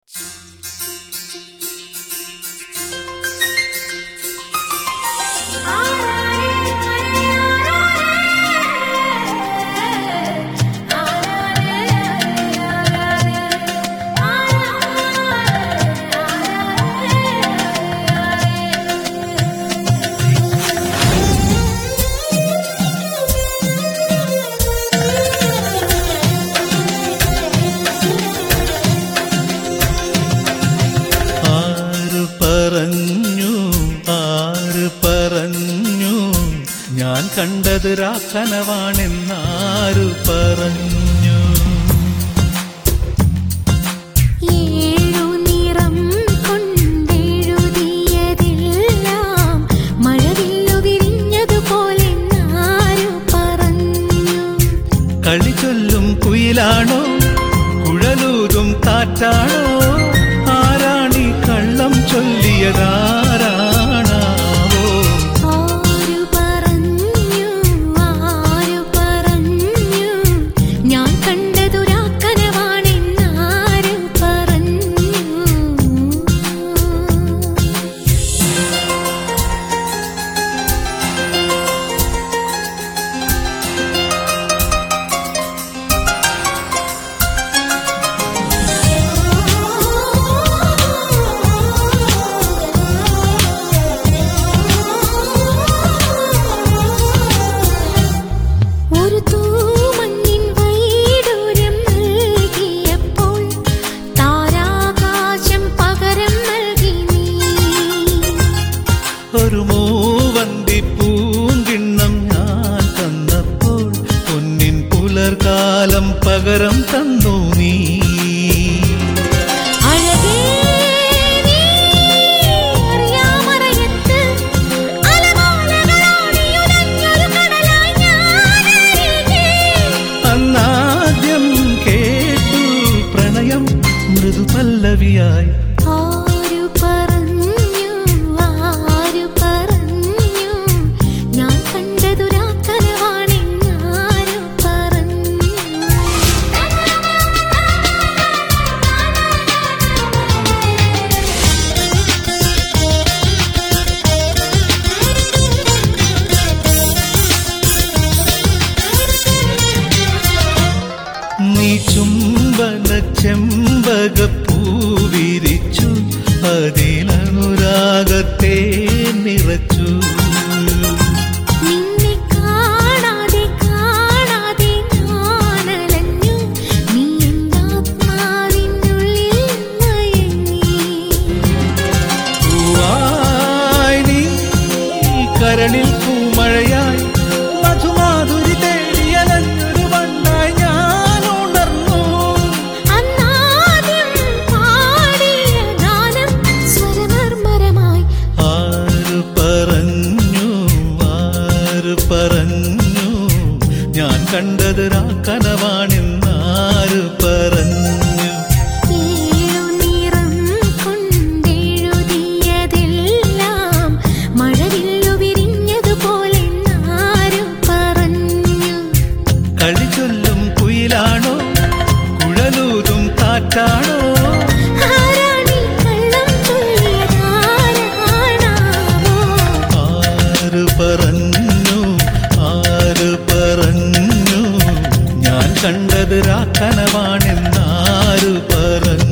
ആര് പറഞ്ഞു ആര് പറഞ്ഞു ഞാൻ കണ്ടത് രാക്കനവാണെന്നാര് പറഞ്ഞു ഏഴു നിറം കൊണ്ടെഴുതിയതെല്ലാം മഴവില്ലു വിരിഞ്ഞതുപോലെ ആരു പറഞ്ഞു കളി ചൊല്ലും കുയിലാണോ കുഴലൂതും കാറ്റാണോ ആരാണി കള്ളം ചൊല്ലിയതാരാണാവോ ആരു പറഞ്ഞു ആരു പറഞ്ഞു ഞാൻ കണ്ടതുരാക്കനവാണെന്നാരു പറഞ്ഞു ഒരു തൂമഞ്ഞിൻ വൈഡൂര്യം നൽകിയപ്പോൾ താരാകാശം പകരം നൽകി നീ ഒരു മൂവന്തി പൂങ്കിണ്ണം ഞാൻ തന്നപ്പോൾ പൊന്നിൻ പുലർകാലം പകരം തന്നു നീ അഴകേ നീ അറിയാമറയത്ത് അലമാലകളോടിയുലഞ്ഞൊരു കടലായി ഞാനരികെ. അന്നാദ്യം കേട്ടു പ്രണയം മൃദുപല്ലവിയായി ആരു പറഞ്ഞു ആരു പറഞ്ഞു ഞാൻ കണ്ടതുരാക്കനവാണെന്നാരു പറഞ്ഞു നീ ചുംബന ചെമ്പകപ്പൂവിരിച്ചു അതിലനുരാഗത്തെ നിറച്ചു നിന്നെ കാണാതെ കാണാതെ ഞാനലഞ്ഞു നീ എന്താത്മാവിനുള്ളിൽ മയങ്ങി പൂവായി നീ കരളിൽ പൂമഴയായി മധുമാധുരി തേടിയലഞ്ഞൊരു വണ്ടായി ഞാൻ ഉണർന്നു അന്നാദ്യം പാടിയ ഗാനം സ്വരമർമരമായി ആര് പറഞ്ഞു ആര് പറഞ്ഞു ഞാൻ കണ്ടത് രാക്കനവാണെന്നാര് പറഞ്ഞു ഏഴു നിറം കൊണ്ടെഴുതിയതെല്ലാം മഴവില്ലു വിരിഞ്ഞതുപോലെ ആരു പറഞ്ഞു കളി ചൊല്ലും കുയിലാണോ കുഴലൂതും കാറ്റാണോ ആരാണീ കള്ളം ചൊല്ലിയതാരാണാവോ? ആര് പറഞ്ഞു ആര് പറഞ്ഞു ഞാൻ കണ്ടത് രാക്കനവാണെന്നാര് പറഞ്ഞു